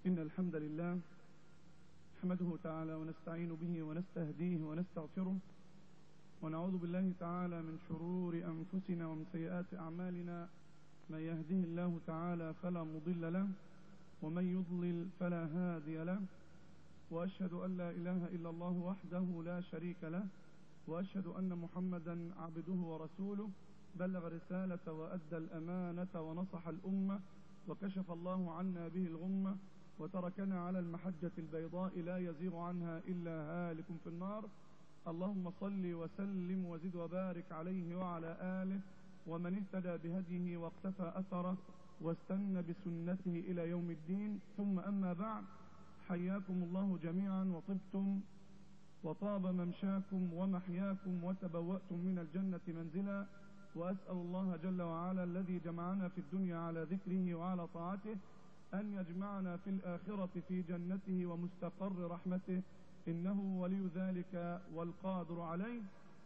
إن الحمد لله نحمده تعالى ونستعين به ونستهديه ونستغفره ونعوذ بالله تعالى من شرور أنفسنا ومن سيئات أعمالنا من يهده الله تعالى فلا مضل له ومن يضلل فلا هادي له وأشهد أن لا إله إلا الله وحده لا شريك له وأشهد أن محمدا عبده ورسوله بلغ رسالة وأدى الأمانة ونصح الأمة وكشف الله عنا به الغمة وتركنا على المحجة البيضاء لا يزيغ عنها إلا هالك في النار اللهم صل وسلم وزد وبارك عليه وعلى آله ومن اهتدى بهديه واقتفى أثره واستنى بسنته إلى يوم الدين ثم أما بعد حياكم الله جميعا وطبتم وطاب ممشاكم ومحياكم وتبوأتم من الجنة منزلا وأسأل الله جل وعلا الذي جمعنا في الدنيا على ذكره وعلى طاعته أن يجمعنا في الآخرة في جنته ومستقر رحمته إنه ولي ذلك والقادر عليه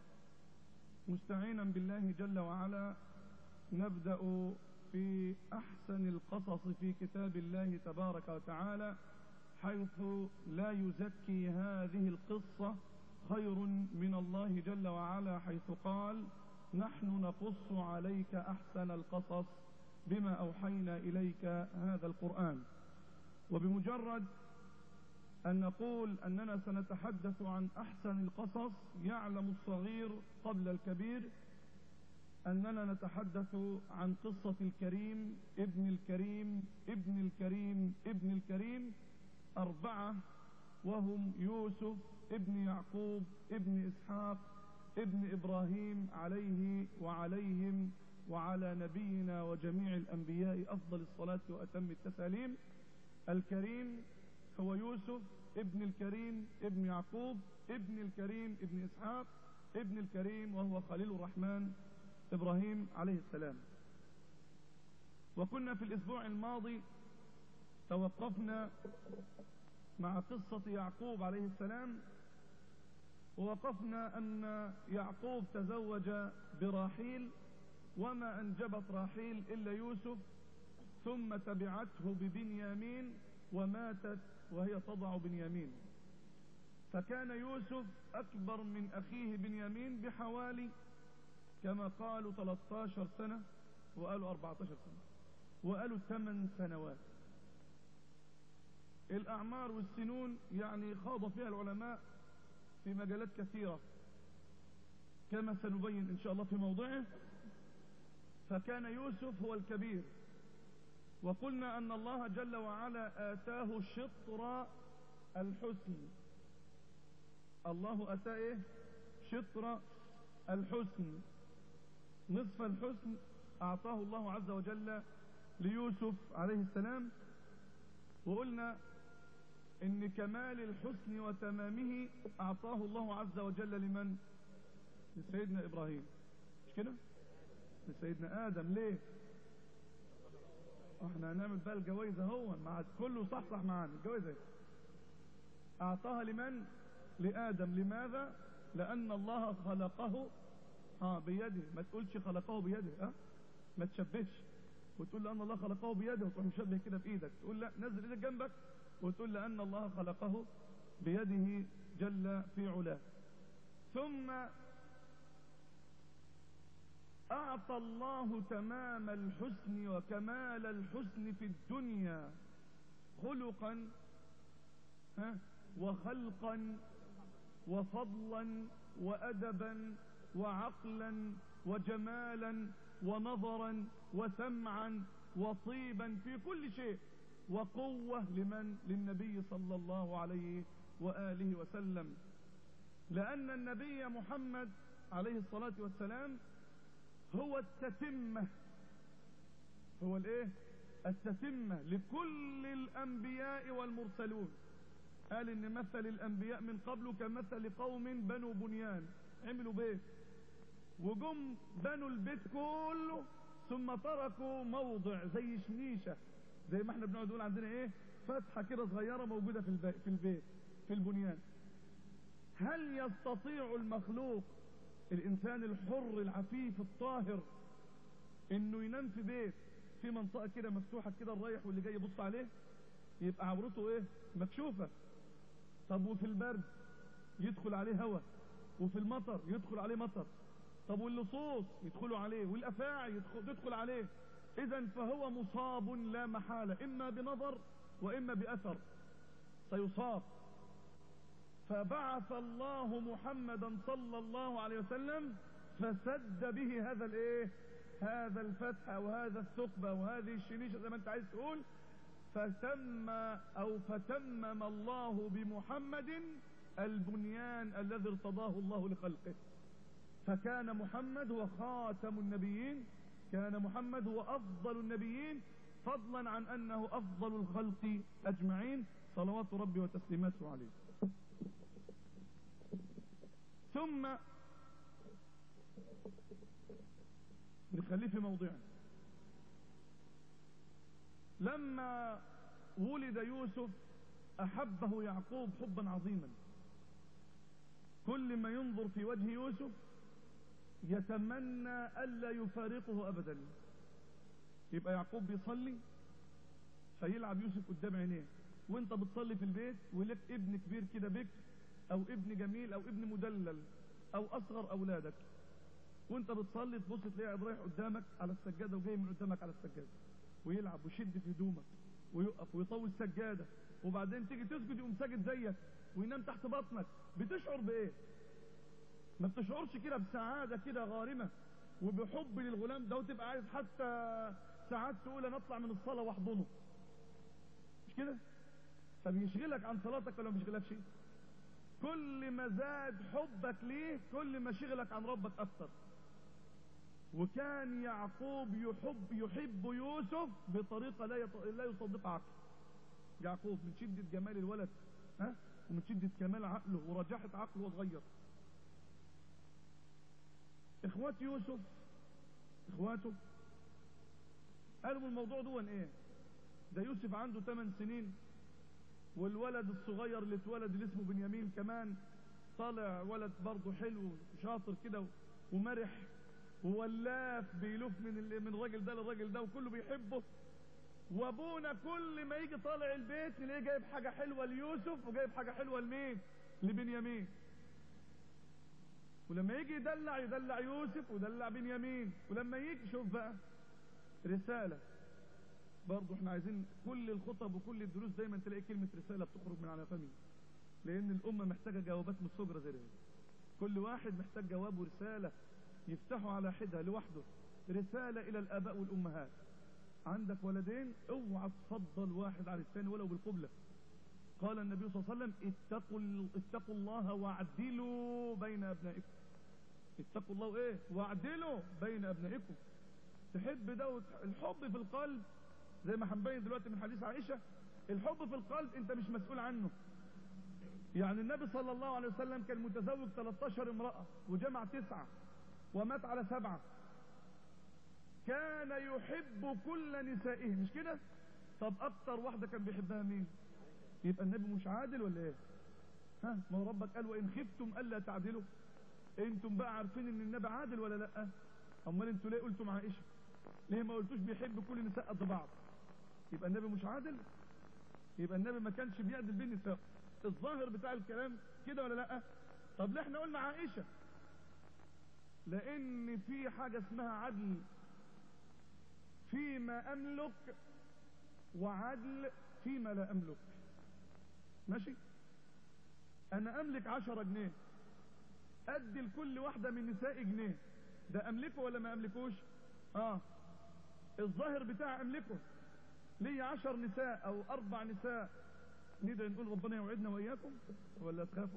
مستعينا بالله جل وعلا نبدأ في أحسن القصص في كتاب الله تبارك وتعالى حيث لا يزكي هذه القصة خير من الله جل وعلا حيث قال نحن نقص عليك أحسن القصص بما أوحينا إليك هذا القرآن وبمجرد أن نقول أننا سنتحدث عن أحسن القصص يعلم الصغير قبل الكبير أننا نتحدث عن قصة الكريم ابن الكريم ابن الكريم ابن الكريم أربعة وهم يوسف ابن يعقوب ابن إسحاق ابن إبراهيم عليه وعليهم وعلى نبينا وجميع الأنبياء أفضل الصلاة وأتم التساليم الكريم هو يوسف ابن الكريم ابن يعقوب ابن الكريم ابن إسحاق ابن الكريم وهو خليل الرحمن إبراهيم عليه السلام وكنا في الأسبوع الماضي توقفنا مع قصة يعقوب عليه السلام ووقفنا أن يعقوب تزوج براحيل وما أنجبت راحيل إلا يوسف ثم تبعته ببنيامين وماتت وهي تضع بنيامين فكان يوسف أكبر من أخيه بنيامين بحوالي كما قالوا 13 سنة وقالوا 14 سنة وقالوا 8 سنوات الأعمار والسنون يعني خاض فيها العلماء في مجالات كثيرة كما سنبين إن شاء الله في موضعه فكان يوسف هو الكبير وقلنا أن الله جل وعلا آتاه شطر الحسن الله أتاه إيه؟ شطر الحسن نصف الحسن أعطاه الله عز وجل ليوسف عليه السلام وقلنا ان كمال الحسن وتمامه اعطاه الله عز وجل لمن لسيدنا ابراهيم مش كده لسيدنا ادم ليه احنا هنعمل بقى الجوائز اهو مع كله صح صح معانا الجوائز اعطاها لمن لادم لماذا لان الله خلقه اه بيده ما تقولش خلقه بيده اه ما تشبهش وتقول لان الله خلقه بيده وتروح مشبه كده في ايدك تقول لا نزل ايدك جنبك وتقول لأن الله خلقه بيده جل في علاه ثم أعطى الله تمام الحسن وكمال الحسن في الدنيا خلقا ها وخلقا وفضلا وأدبا وعقلا وجمالا ونظرا وسمعا وطيبا في كل شيء وقوة لمن للنبي صلى الله عليه وآله وسلم لأن النبي محمد عليه الصلاة والسلام هو التتمة هو الايه التتمة لكل الأنبياء والمرسلون قال ان مثل الأنبياء من قبل كمثل قوم بنوا بنيان عملوا بيت وجم بنوا البيت كله ثم تركوا موضع زي شنيشه زي ما احنا بنقعد نقول عندنا ايه فتحه كده صغيره موجوده في البيت في البيت في البنيان هل يستطيع المخلوق الانسان الحر العفيف الطاهر انه ينام في بيت في منطقه كده مفتوحه كده الرايح واللي جاي يبص عليه يبقى عورته ايه مكشوفة طب وفي البرد يدخل عليه هواء وفي المطر يدخل عليه مطر طب واللصوص يدخلوا عليه والافاعي يدخل, تدخل عليه اذا فهو مصاب لا محالة اما بنظر واما باثر سيصاب فبعث الله محمدا صلى الله عليه وسلم فسد به هذا الايه هذا الفتح او هذا الثقب او هذه الشنيشة زي ما انت عايز تقول فتم او فتمم الله بمحمد البنيان الذي ارتضاه الله لخلقه فكان محمد هو خاتم النبيين كان محمد هو افضل النبيين فضلا عن انه افضل الخلق اجمعين صلوات ربي وتسليماته عليه ثم نخليه في موضعه لما ولد يوسف احبه يعقوب حبا عظيما كل ما ينظر في وجه يوسف يتمنى الا يفارقه ابدا يبقى يعقوب بيصلي فيلعب يوسف قدام عينيه وانت بتصلي في البيت ولك ابن كبير كده بك او ابن جميل او ابن مدلل او اصغر اولادك وانت بتصلي تبص تلاقيه رايح قدامك على السجاده وجاي من قدامك على السجاده ويلعب ويشد في هدومك ويقف ويطول السجاده وبعدين تيجي تسجد يقوم ساجد زيك وينام تحت بطنك بتشعر بايه ما بتشعرش كده بسعاده كده غارمه وبحب للغلام ده وتبقى عايز حتى ساعات تقول انا اطلع من الصلاه واحضنه مش كده فبيشغلك عن صلاتك ولا ما بيشغلكش كل ما زاد حبك ليه كل ما شغلك عن ربك اكتر وكان يعقوب يحب يحب يوسف بطريقة لا لا يصدق عقل يعقوب من شدة جمال الولد ها ومن شدة كمال عقله ورجاحة عقله وصغير اخوات يوسف اخواته قالوا الموضوع دون ايه ده يوسف عنده 8 سنين والولد الصغير اللي اتولد اللي اسمه بنيامين كمان طالع ولد برضه حلو شاطر كده ومرح وولاف بيلف من من الراجل ده للراجل ده وكله بيحبه وابونا كل ما يجي طالع البيت نلاقيه جايب حاجه حلوه ليوسف وجايب حاجه حلوه لمين؟ لبنيامين ولما يجي يدلع يدلع يوسف ويدلع بنيامين ولما يجي شوف بقى رساله برضه احنا عايزين كل الخطب وكل الدروس دايما تلاقي كلمه رساله بتخرج من على فمي لان الامه محتاجه جوابات من الصجره زي ده كل واحد محتاج جواب ورساله يفتحوا على حدة لوحده رسالة إلى الآباء والأمهات عندك ولدين اوعى تفضل واحد على الثاني ولو بالقبلة قال النبي صلى الله عليه وسلم اتقوا, اتقوا الله واعدلوا بين أبنائكم اتقوا الله ايه واعدلوا بين أبنائكم تحب ده الحب في القلب زي ما هنبين دلوقتي من حديث عائشة الحب في القلب انت مش مسؤول عنه يعني النبي صلى الله عليه وسلم كان متزوج 13 امرأة وجمع تسعة ومات على سبعة كان يحب كل نسائه مش كده طب اكتر واحدة كان بيحبها مين يبقى النبي مش عادل ولا ايه ها ما هو ربك قال وان خفتم الا تعدلوا انتم بقى عارفين ان النبي عادل ولا لا امال انتوا ليه قلتم عائشة ليه ما قلتوش بيحب كل النساء قد بعض يبقى النبي مش عادل يبقى النبي ما كانش بيعدل بين النساء الظاهر بتاع الكلام كده ولا لا طب ليه احنا قلنا عائشة لان في حاجة اسمها عدل فيما املك وعدل فيما لا املك ماشي انا املك عشرة جنيه ادي لكل واحدة من نسائي جنيه ده املكه ولا ما املكوش اه الظاهر بتاع املكه لي عشر نساء او اربع نساء ندعي نقول ربنا يوعدنا واياكم ولا تخافوا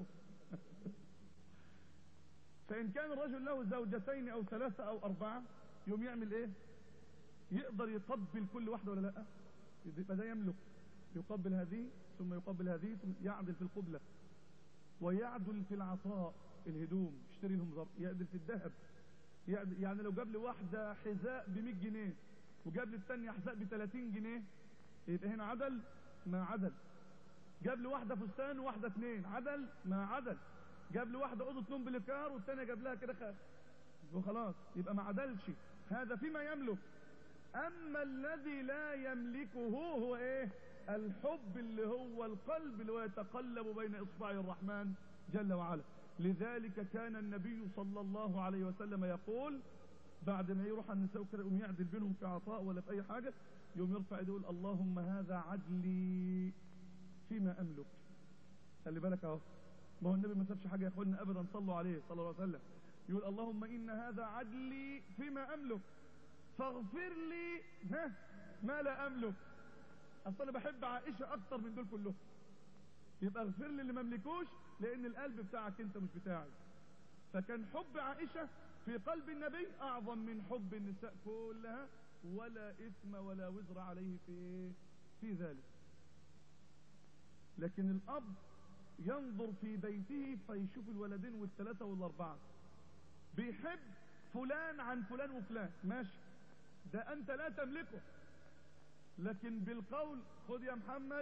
فإن كان الرجل له زوجتين أو ثلاثة أو أربعة يوم يعمل إيه؟ يقدر يقبل كل واحدة ولا لأ؟ يبقى ده يملك يقبل هذه ثم يقبل هذه ثم يعدل في القبلة ويعدل في العطاء الهدوم يشتري لهم ظرف يعدل في الذهب يعني لو جاب لي واحدة حذاء ب 100 جنيه وجاب لي الثانية حذاء ب 30 جنيه يبقى هنا عدل ما عدل جاب لي واحدة فستان وواحدة اثنين عدل ما عدل جاب لي واحدة أوضة نوم بلكار والثانية جاب لها كده خاف وخلاص يبقى ما عدلش هذا فيما يملك أما الذي لا يملكه هو إيه الحب اللي هو القلب اللي هو يتقلب بين اصبع الرحمن جل وعلا لذلك كان النبي صلى الله عليه وسلم يقول بعد ما يروح النساء كده يقوم يعدل بينهم في عطاء ولا في اي حاجه يقوم يرفع يقول اللهم هذا عدلي فيما املك خلي بالك اهو ما هو النبي ما سابش حاجه يا اخوانا ابدا صلوا عليه صلى الله عليه وسلم يقول اللهم ان هذا عدلي فيما املك فاغفر لي ها ما لا املك اصل انا بحب عائشه اكتر من دول كلهم يبقى اغفر لي اللي ما املكوش لان القلب بتاعك انت مش بتاعي فكان حب عائشه في قلب النبي اعظم من حب النساء كلها ولا اثم ولا وزر عليه في في ذلك لكن الاب ينظر في بيته فيشوف الولدين والثلاثه والاربعه بيحب فلان عن فلان وفلان ماشي ده انت لا تملكه لكن بالقول خد يا محمد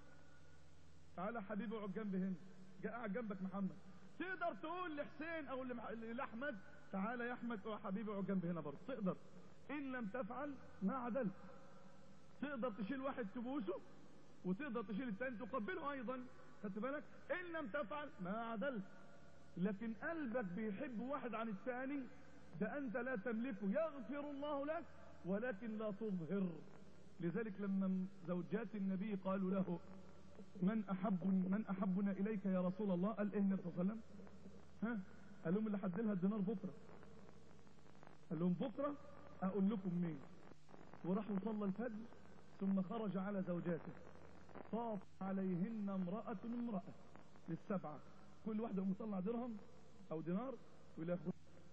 تعالى حبيبي اقعد جنبي هنا جاء قاعد جنبك محمد تقدر تقول لحسين او لمح... لاحمد تعالى يا احمد يا حبيبي اقعد جنبي هنا برضه تقدر ان لم تفعل ما عدلت تقدر تشيل واحد تبوسه وتقدر تشيل الثاني تقبله ايضا خدت بالك ان لم تفعل ما عدلت لكن قلبك بيحب واحد عن الثاني ده انت لا تملكه يغفر الله لك ولكن لا تظهر لذلك لما زوجات النبي قالوا له من احب من احبنا اليك يا رسول الله قال ايه النبي صلى الله عليه وسلم ها قال لهم اللي حد لها الدينار بكره قال لهم بكره اقول لكم مين وراحوا صلى الفجر ثم خرج على زوجاته طاف عليهن امرأة امرأة للسبعة كل واحدة مطلع درهم او دينار ولا ياخد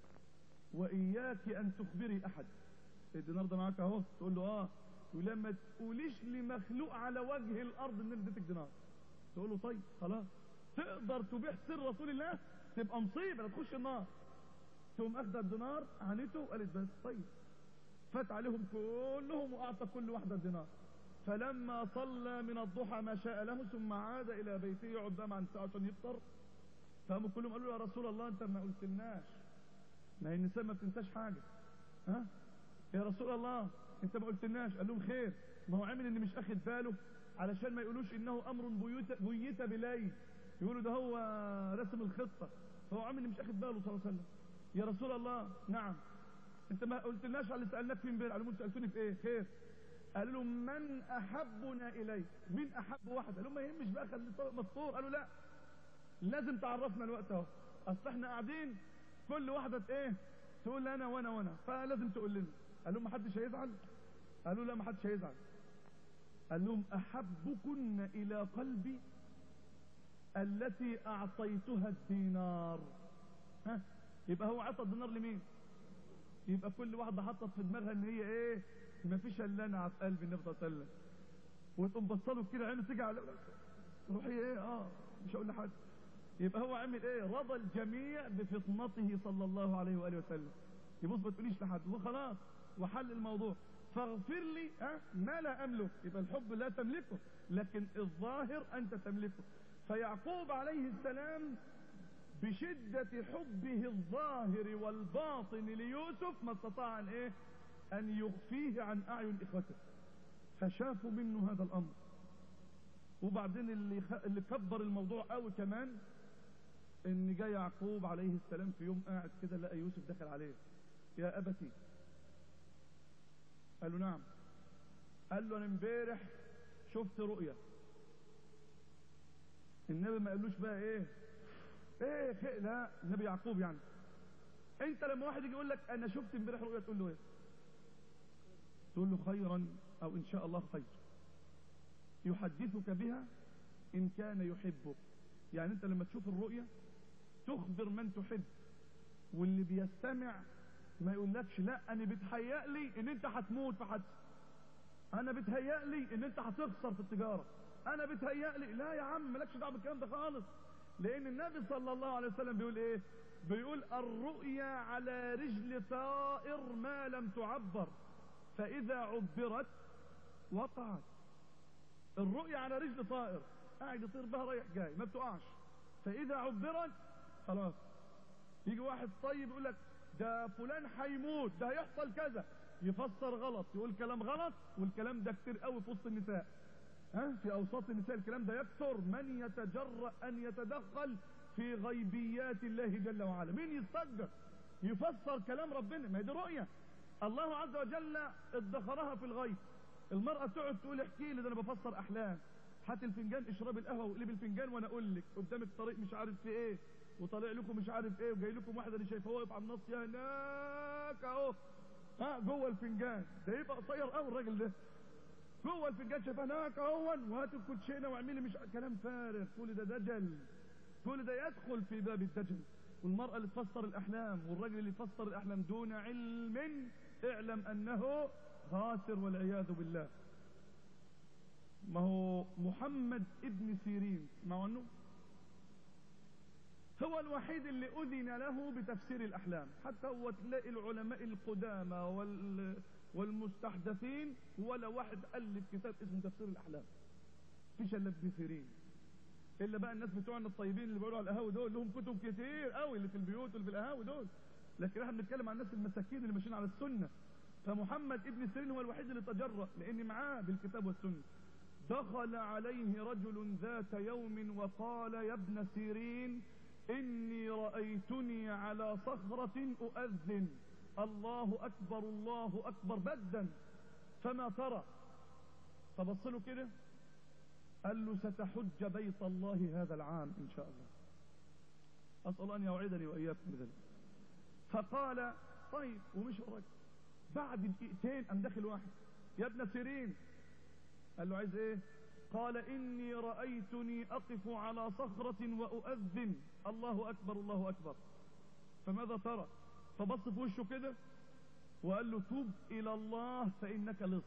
واياك ان تخبري احد الدينار ده معاك اهو تقول له اه ولما تقوليش لمخلوق على وجه الارض ان انا اديتك دينار تقول له طيب خلاص تقدر تبيح سر رسول الله تبقى مصيبه لا تخش النار تقوم اخذ الدينار عنيته وقالت بس طيب فات عليهم كلهم واعطى كل واحده دينار فلما صلى من الضحى ما شاء له ثم عاد الى بيته يقعد بقى مع النساء عشان يفطر فقاموا كلهم قالوا له يا رسول الله انت ما قلتلناش ما هي النساء ما بتنساش حاجه ها يا رسول الله انت ما قلتلناش قال لهم خير ما هو عامل ان مش اخد باله علشان ما يقولوش انه امر بيوت بيت بليل يقولوا ده هو رسم الخطه فهو عامل ان مش اخد باله صلى الله عليه وسلم يا رسول الله نعم انت ما قلتلناش على اللي سالناك فين امبارح قالوا سالتوني في ايه خير قال لهم من احبنا اليك مين احب واحد قال لهم ما يهمش بقى خلي مفطور قالوا لا لازم تعرفنا الوقت اهو اصل احنا قاعدين كل واحده ايه تقول انا وانا وانا فلازم تقول لنا قال لهم ما حدش هيزعل قالوا لا ما حدش هيزعل قال لهم احبكن الى قلبي التي اعطيتها الدينار ها يبقى هو عطى الدينار لمين يبقى كل واحده حطت في دماغها ان هي ايه ما فيش الا انا في قلب النبي صلى الله عليه وسلم وتقوم بصله كده عينه تيجي على روحي ايه اه مش هقول لحد يبقى هو عمل ايه رضى الجميع بفطنته صلى الله عليه واله وسلم يبص ما تقوليش لحد وخلاص وحل الموضوع فاغفر لي ها ما لا املك يبقى الحب لا تملكه لكن الظاهر انت تملكه فيعقوب عليه السلام بشدة حبه الظاهر والباطن ليوسف ما استطاع ان ايه ان يخفيه عن اعين اخوته فشافوا منه هذا الامر وبعدين اللي خ... اللي كبر الموضوع قوي كمان ان جاء يعقوب عليه السلام في يوم قاعد كده لقى يوسف دخل عليه يا ابتي قال له نعم قال له انا امبارح شفت رؤيا النبي ما قالوش بقى ايه ايه خي... لا النبي يعقوب يعني انت لما واحد يجي يقول لك انا شفت امبارح رؤيا تقول له ايه تقول له خيرا او ان شاء الله خير يحدثك بها ان كان يحبك يعني انت لما تشوف الرؤيا تخبر من تحب واللي بيستمع ما يقولكش لا انا بتهيأ لي ان انت هتموت في حادثه انا بتهيأ لي ان انت هتخسر في التجاره انا بتهيأ لي لا يا عم مالكش دعوه بالكلام ده خالص لان النبي صلى الله عليه وسلم بيقول ايه بيقول الرؤيا على رجل طائر ما لم تعبر فاذا عبرت وقعت الرؤيا على رجل طائر قاعد يطير بها رايح جاي ما بتقعش فاذا عبرت خلاص يجي واحد طيب يقول لك ده فلان هيموت ده هيحصل كذا يفسر غلط يقول كلام غلط والكلام ده كتير قوي في وسط النساء ها في اوساط النساء الكلام ده يكثر من يتجرأ ان يتدخل في غيبيات الله جل وعلا مين يستجر يفسر كلام ربنا ما هي دي رؤية الله عز وجل ادخرها في الغيب المرأة تقعد تقول احكي لي ده انا بفسر احلام هات الفنجان اشرب القهوة وقلب الفنجان وانا اقول لك قدام الطريق مش عارف في ايه وطالع لكم مش عارف ايه وجاي لكم واحدة اللي شايفاه واقف على النص يا هناك اهو ها جوه الفنجان ده يبقى قصير قوي الراجل ده جوه الفنجان شايفاه هناك اهون وهات الكوتشينه واعملي مش كلام فارغ كل ده دجل كل ده يدخل في باب الدجل والمرأة اللي تفسر الأحلام والرجل اللي يفسر الأحلام دون علم اعلم أنه خاسر والعياذ بالله ما هو محمد ابن سيرين اسمعوا عنه هو الوحيد اللي أذن له بتفسير الأحلام حتى هو تلاقي العلماء القدامى وال والمستحدثين ولا واحد ألف كتاب اسمه تفسير الأحلام فيش إلا ابن سيرين الا بقى الناس بتوعنا الطيبين اللي بيقولوا على القهاوي دول لهم كتب كتير قوي اللي في البيوت واللي في القهاوي دول لكن احنا بنتكلم عن الناس المساكين اللي ماشيين على السنه فمحمد ابن سيرين هو الوحيد اللي تجرأ لان معاه بالكتاب والسنه دخل عليه رجل ذات يوم وقال يا ابن سيرين اني رأيتني على صخرة اؤذن الله اكبر الله اكبر بدا فما ترى فبص له كده قال له ستحج بيت الله هذا العام ان شاء الله اسال ان يوعدني واياكم بذلك فقال طيب ومش الراجل بعد دقيقتين قام داخل واحد يا ابن سيرين قال له عايز ايه قال اني رايتني اقف على صخره واؤذن الله اكبر الله اكبر فماذا ترى فبص في وشه كده وقال له توب الى الله فانك لص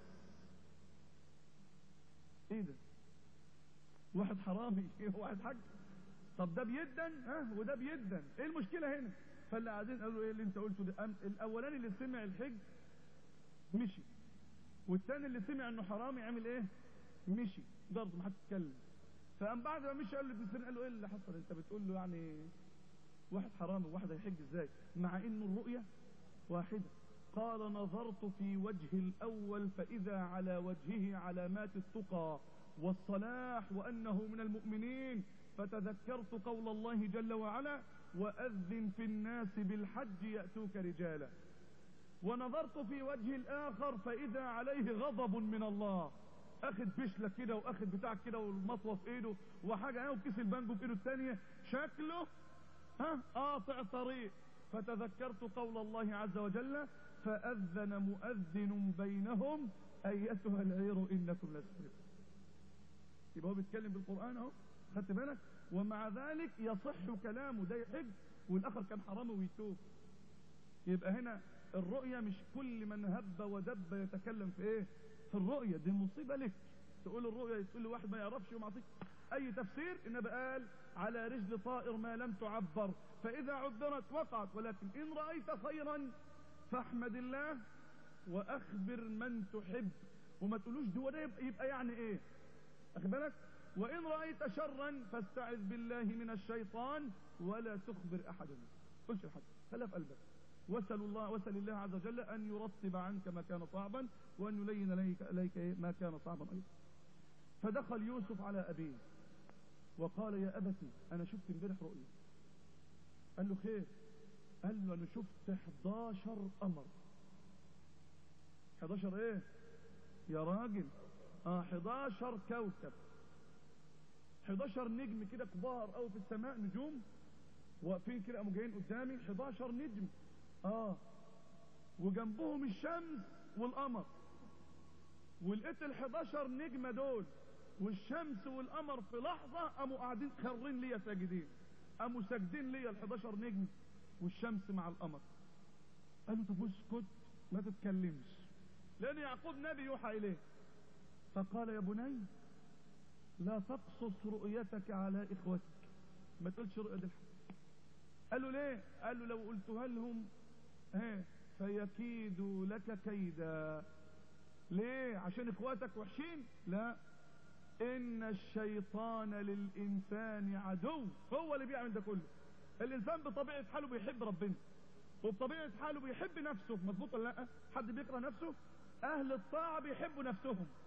ايه ده واحد حرامي واحد حاج طب ده بيدن ها وده بيدن ايه المشكله هنا فاللي قاعدين قالوا ايه اللي انت قلته ده أم الاولاني اللي سمع الحج مشي والثاني اللي سمع انه حرامي عمل ايه مشي برضه ما حدش اتكلم فقام بعد ما مشي قال له ابن سيرين قال له ايه اللي حصل انت بتقول له يعني واحد حرامي وواحد هيحج ازاي مع انه الرؤيه واحده قال نظرت في وجه الاول فاذا على وجهه علامات التقى والصلاح وأنه من المؤمنين فتذكرت قول الله جل وعلا وأذن في الناس بالحج يأتوك رجالا ونظرت في وجه الآخر فإذا عليه غضب من الله أخذ بشلة كده وأخذ بتاع كده والمطوة في إيده وحاجة وكيس البانجو في إيده الثانية شكله ها قاطع طريق فتذكرت قول الله عز وجل فأذن مؤذن بينهم أيتها العير إنكم لسرقون يبقى هو بيتكلم بالقرآن اهو خدت بالك ومع ذلك يصح كلامه ده يحج والاخر كان حرامي ويتوب يبقى هنا الرؤية مش كل من هب ودب يتكلم في ايه في الرؤية دي مصيبة لك تقول الرؤية تقول لواحد ما يعرفش ومعطيك اي تفسير النبي قال على رجل طائر ما لم تعبر فاذا عبرت وقعت ولكن ان رأيت خيرا فاحمد الله واخبر من تحب وما تقولوش ده ده يبقى يعني ايه واخد بالك وان رايت شرا فاستعذ بالله من الشيطان ولا تخبر احدا قلش لحد خليها في قلبك واسال الله واسال الله عز وجل ان يرطب عنك ما كان صعبا وان يلين اليك اليك ما كان صعبا ايضا فدخل يوسف على ابيه وقال يا ابتي انا شفت امبارح رؤيا قال له خير قال له انا شفت 11 قمر 11 ايه يا راجل اه 11 كوكب 11 نجم كده كبار قوي في السماء نجوم واقفين كده قاموا جايين قدامي 11 نجم اه وجنبهم الشمس والقمر ولقيت ال 11 نجمه دول والشمس والقمر في لحظه قاموا قاعدين خرين ليا ساجدين قاموا ساجدين ليا ال 11 نجم والشمس مع القمر قالوا طب اسكت ما تتكلمش لان يعقوب نبي يوحى اليه فقال يا بني لا تقصص رؤيتك على اخوتك ما تقولش رؤية دي قال له ليه قال له لو قلتها لهم ها فيكيدوا لك كيدا ليه عشان اخواتك وحشين لا ان الشيطان للانسان عدو هو اللي بيعمل ده كله الانسان بطبيعة حاله بيحب ربنا وبطبيعة حاله بيحب نفسه مظبوط ولا لا حد بيكره نفسه اهل الطاعة بيحبوا نفسهم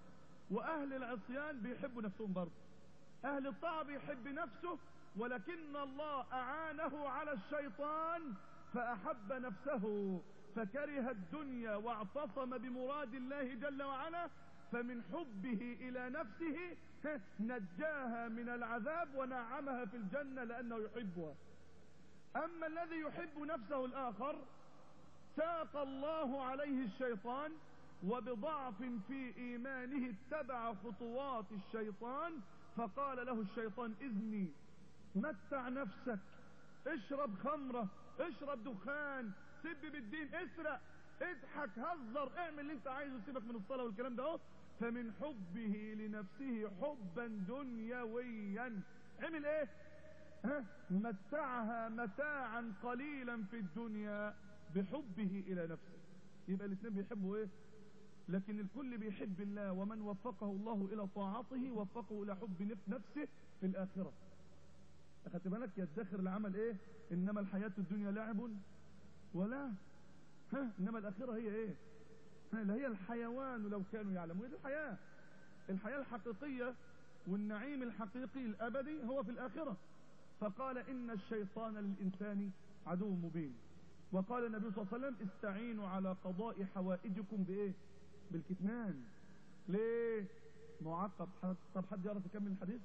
واهل العصيان بيحبوا نفسهم برضه اهل الطاعة بيحب نفسه ولكن الله اعانه على الشيطان فاحب نفسه فكره الدنيا واعتصم بمراد الله جل وعلا فمن حبه الى نفسه نجاها من العذاب ونعمها في الجنة لانه يحبها اما الذي يحب نفسه الاخر ساق الله عليه الشيطان وبضعف في ايمانه اتبع خطوات الشيطان فقال له الشيطان اذني متع نفسك اشرب خمرة اشرب دخان سب بالدين اسرق اضحك هزر اعمل اللي انت عايزه سيبك من الصلاة والكلام ده اهو فمن حبه لنفسه حبا دنيويا عمل ايه ها متعها متاعا قليلا في الدنيا بحبه الى نفسه يبقى الاثنين بيحبوا ايه لكن الكل بيحب الله ومن وفقه الله الى طاعته وفقه الى حب نفسه في الاخرة اخدت بالك يدخر العمل ايه انما الحياة الدنيا لعب ولا ها انما الاخرة هي ايه ها لا هي الحيوان لو كانوا يعلمون هي الحياة الحياة الحقيقية والنعيم الحقيقي الابدي هو في الاخرة فقال ان الشيطان للانسان عدو مبين وقال النبي صلى الله عليه وسلم استعينوا على قضاء حوائجكم بايه بالكتمان ليه معقب طب حد يعرف يكمل الحديث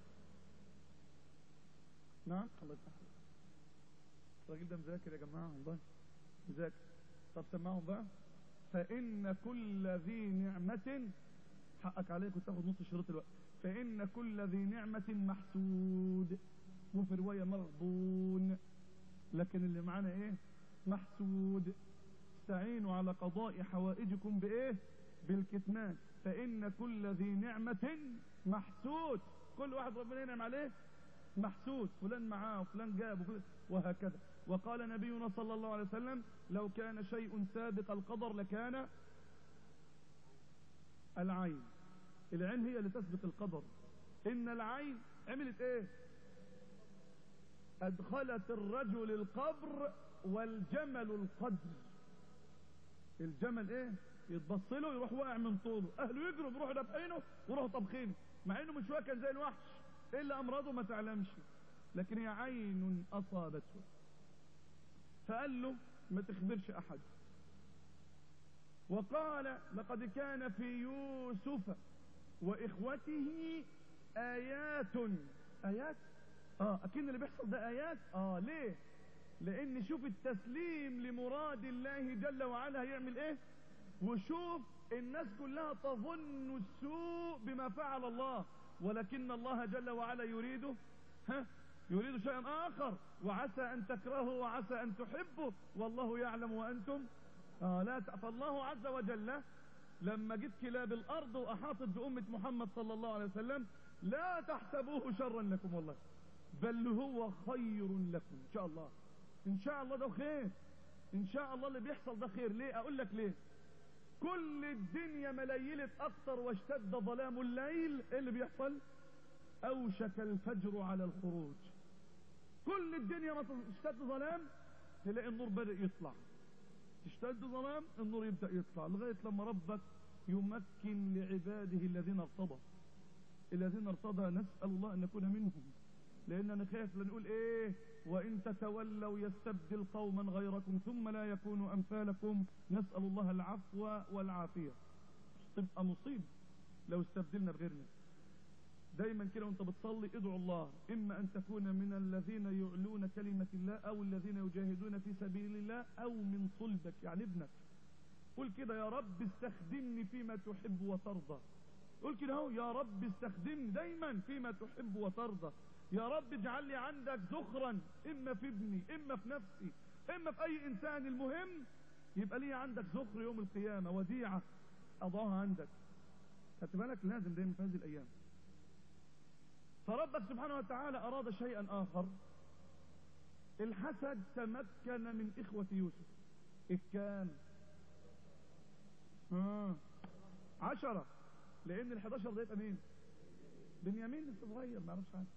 نعم الله يفتح الراجل ده مذاكر يا جماعه والله مذاكر طب سمعهم بقى فان كل ذي نعمه حقك عليك كنت تاخد نص شريط الوقت فان كل ذي نعمه محسود وفي روايه مغبون لكن اللي معانا ايه محسود استعينوا على قضاء حوائجكم بايه بالكتمان فان كل ذي نعمة محسود كل واحد ربنا ينعم عليه محسود فلان معاه وفلان جاب وهكذا وقال نبينا صلى الله عليه وسلم لو كان شيء سابق القدر لكان العين العين هي اللي تسبق القدر ان العين عملت ايه ادخلت الرجل القبر والجمل القدر الجمل ايه يتبص له يروح واقع من طوله اهله يجروا بيروحوا دافعينه ويروحوا طبخينه مع انه من شويه كان زي الوحش الا امراضه ما تعلمش لكن هي عين اصابته فقال له ما تخبرش احد وقال لقد كان في يوسف واخوته ايات ايات اه اكن اللي بيحصل ده ايات اه ليه لان شوف التسليم لمراد الله جل وعلا هيعمل ايه وشوف الناس كلها تظن السوء بما فعل الله ولكن الله جل وعلا يريده ها يريد شيئا اخر وعسى ان تكرهوا وعسى ان تحبوا والله يعلم وانتم آه لا فالله عز وجل لما جت كلاب الارض واحاطت بامة محمد صلى الله عليه وسلم لا تحسبوه شرا لكم والله بل هو خير لكم ان شاء الله ان شاء الله ده خير ان شاء الله اللي بيحصل ده خير ليه اقول لك ليه كل الدنيا مليلت اكتر واشتد ظلام الليل ايه اللي بيحصل اوشك الفجر على الخروج كل الدنيا ما تشتد ظلام تلاقي النور بدأ يطلع تشتد ظلام النور يبدأ يطلع لغاية لما ربك يمكن لعباده الذين ارتضى الذين ارتضى نسأل الله ان نكون منهم لاننا خايف لنقول ايه وان تتولوا يستبدل قوما غيركم ثم لا يكونوا امثالكم نسأل الله العفو والعافية تبقى مصيبة لو استبدلنا بغيرنا دايما كده وانت بتصلي ادعو الله اما ان تكون من الذين يعلون كلمة الله او الذين يجاهدون في سبيل الله او من صلبك يعني ابنك قول كده يا رب استخدمني فيما تحب وترضى قول كده اهو يا رب استخدمني دايما فيما تحب وترضى يا رب اجعل لي عندك ذخرا اما في ابني اما في نفسي اما في اي انسان المهم يبقى لي عندك ذخر يوم القيامة وديعة اضعها عندك خدت بالك لازم دايما في هذه الايام فربك سبحانه وتعالى اراد شيئا اخر الحسد تمكن من اخوة يوسف الكام آه. عشرة لان الحداشر ده يبقى مين بنيامين لسه صغير ما يعرفش حاجه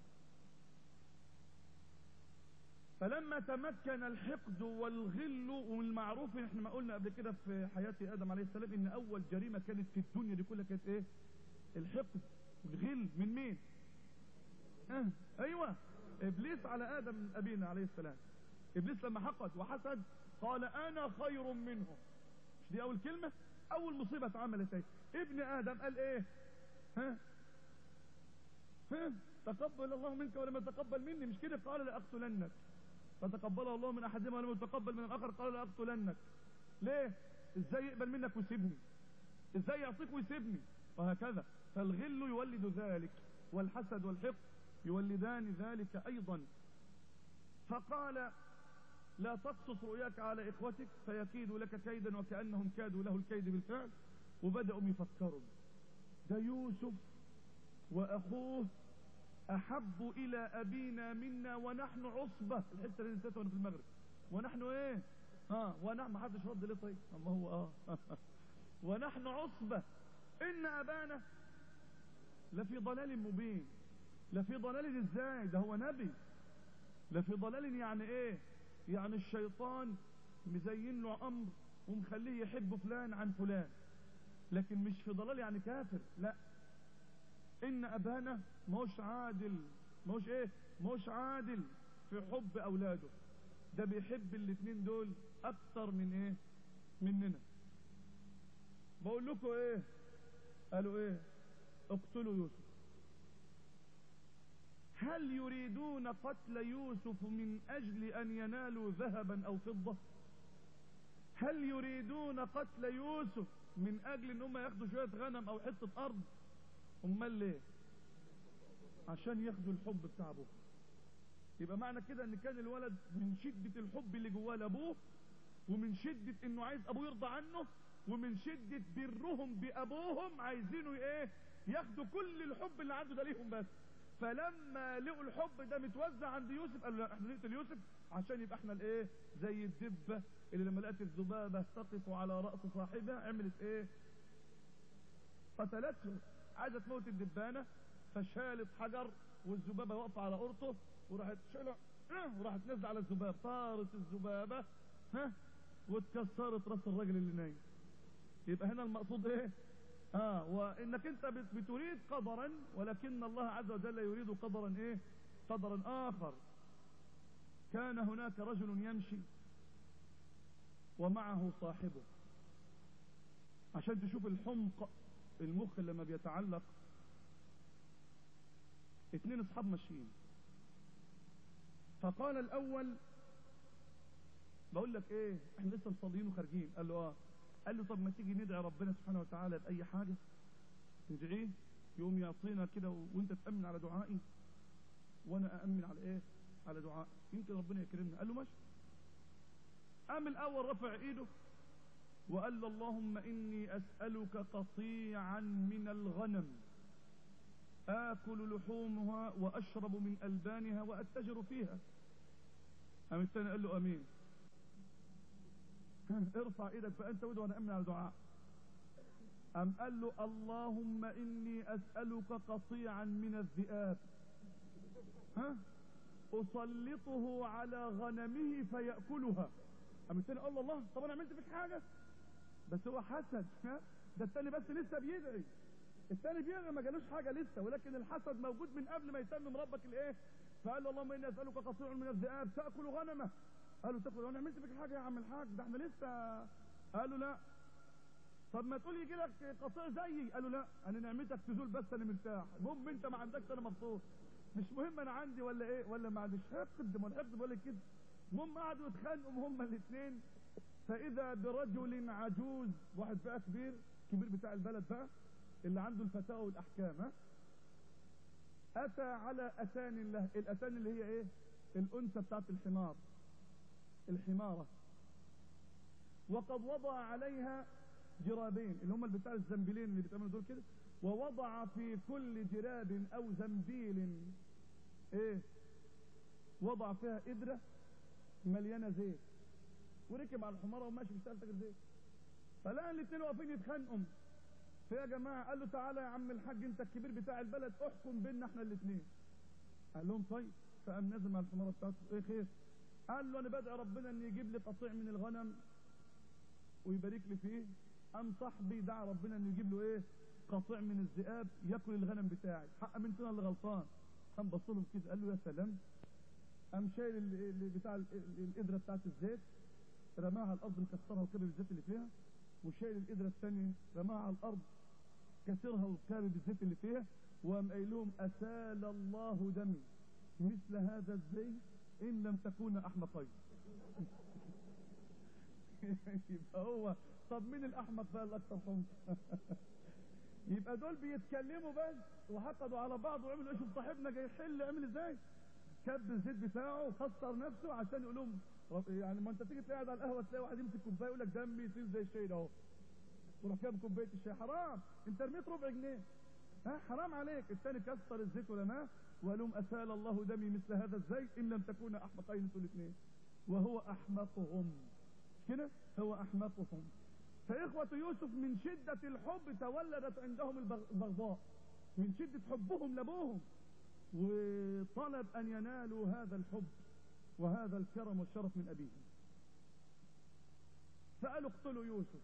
فلما تمكن الحقد والغل والمعروف احنا ما قلنا قبل كده في حياة ادم عليه السلام ان اول جريمة كانت في الدنيا دي كلها كانت ايه الحقد الغل من مين اه ايوه ابليس على ادم ابينا عليه السلام ابليس لما حقد وحسد قال انا خير منه مش دي اول كلمة اول مصيبة اتعملت ايه ابن ادم قال ايه ها ها تقبل الله منك ولم يتقبل مني مش كده قال لاقتلنك فتقبله الله من احدهما ولم يتقبل من الاخر قال لاقتلنك ليه ازاي يقبل منك ويسيبني ازاي يعطيك ويسيبني وهكذا فالغل يولد ذلك والحسد والحقد يولدان ذلك ايضا فقال لا تقصص رؤياك على اخوتك فيكيدوا لك كيدا وكانهم كادوا له الكيد بالفعل وبداوا يفكروا ده يوسف واخوه احب الى ابينا منا ونحن عصبة الحتة اللي نسيتها وانا في المغرب ونحن ايه اه ونحن ما حدش رد ليه طيب اما هو اه ونحن عصبة ان ابانا لفي ضلال مبين لفي ضلال ازاي ده هو نبي لفي ضلال يعني ايه يعني الشيطان مزين له امر ومخليه يحب فلان عن فلان لكن مش في ضلال يعني كافر لا ان ابانا مش عادل مش ايه مش عادل في حب اولاده ده بيحب الاتنين دول اكتر من ايه مننا بقول لكم ايه قالوا ايه اقتلوا يوسف هل يريدون قتل يوسف من اجل ان ينالوا ذهبا او فضة هل يريدون قتل يوسف من اجل ان هم ياخدوا شوية غنم او حتة ارض امال ليه عشان ياخدوا الحب بتاع ابوه يبقى معنى كده ان كان الولد من شدة الحب اللي جواه لابوه ومن شدة انه عايز ابوه يرضى عنه ومن شدة برهم بابوهم عايزينه ايه ياخدوا كل الحب اللي عنده ده ليهم بس فلما لقوا الحب ده متوزع عند يوسف قالوا لا احنا نقتل يوسف عشان يبقى احنا الايه زي الدبة اللي لما لقت الذبابة تقف على رأس صاحبها عملت ايه قتلته عايزة تموت الدبانة فشالت حجر والذبابة واقفة على قرطه وراحت شالها وراحت نازله على الذباب طارت الذبابة ها واتكسرت راس الراجل اللي نايم يبقى هنا المقصود ايه اه وانك انت بتريد قدرا ولكن الله عز وجل يريد قدرا ايه قدرا اخر كان هناك رجل يمشي ومعه صاحبه عشان تشوف الحمق المخ لما بيتعلق اتنين اصحاب ماشيين فقال الاول بقول لك ايه احنا لسه مصليين وخارجين قال له اه قال له طب ما تيجي ندعي ربنا سبحانه وتعالى باي حاجه ندعيه يقوم يعطينا كده و... وانت تامن على دعائي وانا اامن على ايه على دعائي يمكن ربنا يكرمنا قال له ماشي قام الاول رفع ايده وقال له اللهم اني اسالك قطيعا من الغنم آكل لحومها وأشرب من ألبانها وأتجر فيها قام الثاني قال له أمين ارفع ايدك فأنت ود وأنا أمن على دعاء أم قال له اللهم إني أسألك قطيعا من الذئاب ها أسلطه على غنمه فيأكلها قام الثاني قال له الله طب أنا عملت فيك حاجة بس هو حسد ها ده الثاني بس لسه بيدعي الثاني بيدعي ما جالوش حاجة لسه ولكن الحسد موجود من قبل ما يتمم ربك الايه فقال له اللهم اني اسالك قطيع من الذئاب تاكل غنمه قال له تاكل انا عملت فيك حاجه يا عم الحاج ده احنا لسه قال له لا طب ما تقول يجي لك قطيع زيي قال له لا انا نعمتك تزول بس انا مرتاح المهم انت ما عندكش انا مبسوط مش مهم انا عندي ولا ايه ولا ما عنديش حقد ما الحقد ولا كده المهم قعدوا يتخانقوا هما الاثنين فاذا برجل عجوز واحد بقى كبير كبير بتاع البلد بقى اللي عنده الفتاوى والاحكام ها اتى على اتان له الاتان اللي هي ايه الانثى بتاعت الحمار الحمارة وقد وضع عليها جرابين اللي هم بتاع الزنبيلين اللي بيتعملوا دول كده ووضع في كل جراب او زنبيل ايه وضع فيها قدرة مليانة زيت وركب على الحمارة وماشي بيشتغل تاجر زيت فلقى الاثنين واقفين يتخانقوا فيا جماعة قال له تعالى يا عم الحاج انت الكبير بتاع البلد احكم بيننا احنا الاثنين قال لهم طيب فقام نازل مع الحمارة بتاعته ايه خير قال له انا بدعي ربنا ان يجيب لي قطيع من الغنم ويبارك لي فيه قام صاحبي دعا ربنا انه يجيب له ايه قطيع من الذئاب ياكل الغنم بتاعي حق من اللي غلطان قام بص لهم كده قال له يا سلام قام شايل ال- ال- بتاع ال- ال- القدره بتاعت الزيت رماها على الارض مكسرها وكبب الزيت اللي فيها وشايل القدره الثانيه رماها على الارض كسرها وكابب الزيت اللي فيها وقام قايل لهم اسال الله دمي مثل هذا الزيت ان لم تكون احمقين يبقى هو طب مين الاحمق بقى الاكثر حمق يبقى دول بيتكلموا بس وحقدوا على بعض وعملوا ايش صاحبنا جاي يحل عمل ازاي كب الزيت بتاعه وخسر نفسه عشان يقول لهم رب- يعني ما انت تيجي تلاقي على القهوه تلاقي واحد يمسك كوبايه يقول لك دمي يصير زي الشاي ده اهو وراح جاب كوبايه الشاي حرام انت رميت ربع جنيه ها حرام عليك الثاني كسر الزيت ورماه وقال لهم اسال الله دمي مثل هذا الزيت ان لم تكونا احمقين انتوا الاثنين وهو احمقهم مش كده هو احمقهم فإخوة يوسف من شدة الحب تولدت عندهم البغ- البغضاء من شدة حبهم لأبوهم وطلب أن ينالوا هذا الحب وهذا الكرم والشرف من أبيهم فقالوا اقتلوا يوسف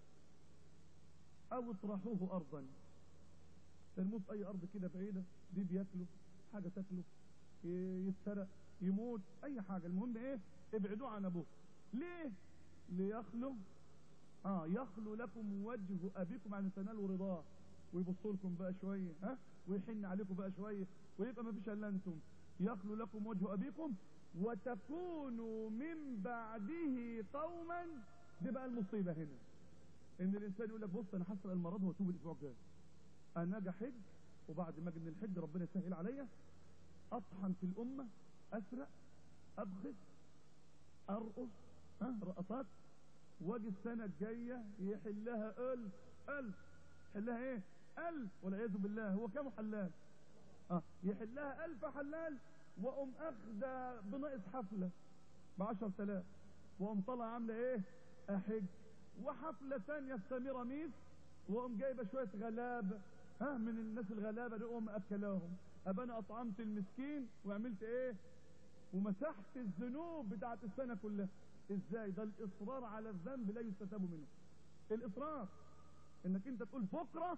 أو اطرحوه أرضا ترموه في أي أرض كده بعيدة دي بياكله حاجة تاكله ي- يتسرق يموت أي حاجة المهم إيه ابعدوه عن أبوه ليه ليخلو اه يخلو لكم وجه ابيكم عن تنالوا رضاه ويبصوا لكم بقى شويه ها ويحن عليكم بقى شويه ويبقى ما فيش الا انتم يخلو لكم وجه ابيكم وتكونوا من بعده قوما دي بقى المصيبه هنا ان الانسان يقول لك بص انا حصل المرض واتوب الاسبوع الجاي انا اجي احج وبعد ما اجي من الحج ربنا يسهل عليا اطحن في الامه اسرق ابخس ارقص ها رقصات واجي السنة الجاية يحلها ألف ألف يحلها ايه ألف والعياذ بالله هو كم حلال اه يحلها ألف حلال وأم أخدة بناقص حفلة بعشر تلاف وأم طلع عاملة ايه أحج وحفلة ثانية في سميراميس وأم جايبة شوية غلابة ها من الناس الغلابة دي أم أكلاهم أبقى أنا أطعمت المسكين وعملت ايه ومسحت الذنوب بتاعت السنة كلها ازاي ده الاصرار على الذنب لا يستتاب منه الاصرار انك انت تقول بكره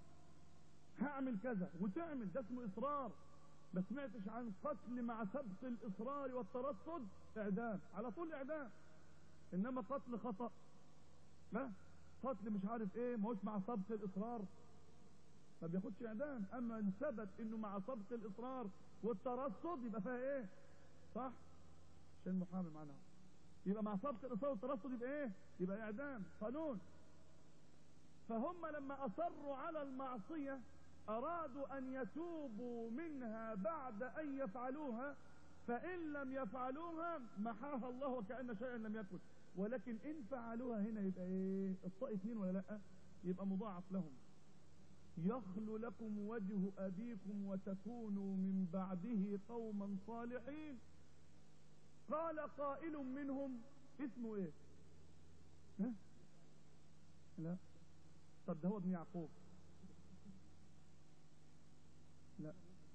هعمل كذا وتعمل ده اسمه اصرار ما سمعتش عن قتل مع سبق الاصرار والترصد اعدام على طول اعدام انما قتل خطا لا قتل مش عارف ايه ما هوش مع سبق الاصرار ما بياخدش اعدام اما ان ثبت انه مع سبق الاصرار والترصد يبقى فيها ايه صح عشان محامي معانا يبقى مع سبق الاصرار والترصد يبقى ايه يبقى اعدام قانون فهم لما اصروا على المعصيه ارادوا ان يتوبوا منها بعد ان يفعلوها فان لم يفعلوها محاها الله وكأن شيئا لم يكن ولكن ان فعلوها هنا يبقى ايه الطاء اثنين ولا لا يبقى مضاعف لهم يخلو لكم وجه ابيكم وتكونوا من بعده قوما صالحين قال قائل منهم اسمه ايه ها؟ لا طب ده هو ابن يعقوب لا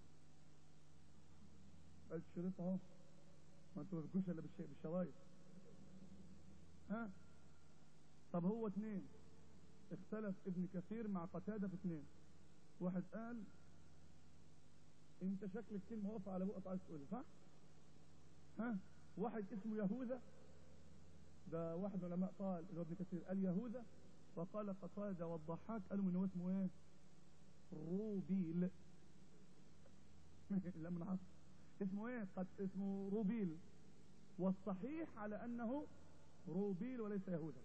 الشريط اهو ما انتوا ما بتجوش الا بالشيء بالشرايط ها طب هو اتنين اختلف ابن كثير مع قتادة في اتنين واحد قال انت شكلك كلمة واقفة على بقى عايز تقولها صح ها واحد اسمه يهوذا ده واحد من العلماء قال اللي هو ابن كثير قال يهوذا وقال قتادة والضحاك قالوا ان هو اسمه ايه روبيل لما نحط اسمه ايه قد اسمه روبيل والصحيح على انه روبيل وليس يهوذا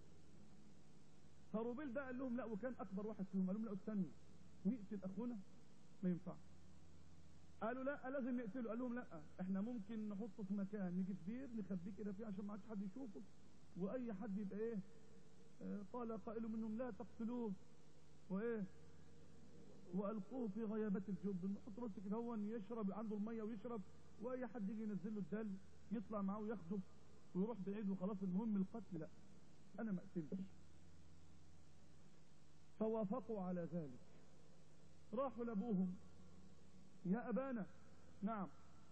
فروبيل ده قال لهم لا وكان اكبر واحد فيهم قال لهم لا استنوا نقتل اخونا ما ينفعش قالوا لا لازم نقتله قال لهم لا احنا ممكن نحطه في مكان نجيب بير نخبيه كده فيه عشان ما عادش حد يشوفه واي حد يبقى ايه آه قال قائل منهم لا تقتلوه وايه والقوه في غيابات الجب نحط بس كده هو يشرب عنده الميه ويشرب واي حد يجي ينزل له الدل يطلع معاه وياخده ويروح بعيد وخلاص المهم القتل لا انا ما اقتلش فوافقوا على ذلك راحوا لابوهم يا ابانا نعم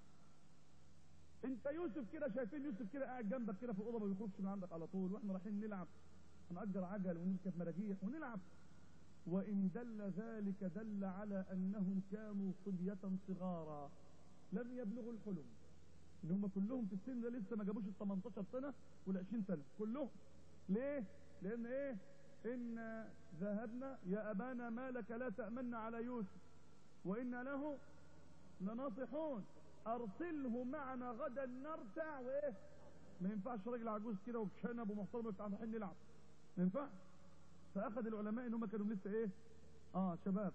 انت يوسف كده شايفين يوسف كده قاعد جنبك كده في الاوضه ما بيخرجش من عندك على طول واحنا رايحين نلعب هنأجر عجل ونركب مراجيح ونلعب وإن دل ذلك دل على أنهم كانوا صبية صغارا لم يبلغوا الحلم ان هم كلهم في السن ده لسه ما جابوش ال 18 سنه وال 20 سنه كلهم ليه؟ لان ايه؟ ان ذهبنا يا ابانا ما لك لا تامن على يوسف وإنا له لناصحون ارسله معنا غدا نرتع وايه؟ ما ينفعش راجل عجوز كده وبشنب ومحترم بتاع رايحين نلعب ما ينفعش فاخذ العلماء ان هم كانوا لسه ايه؟ اه شباب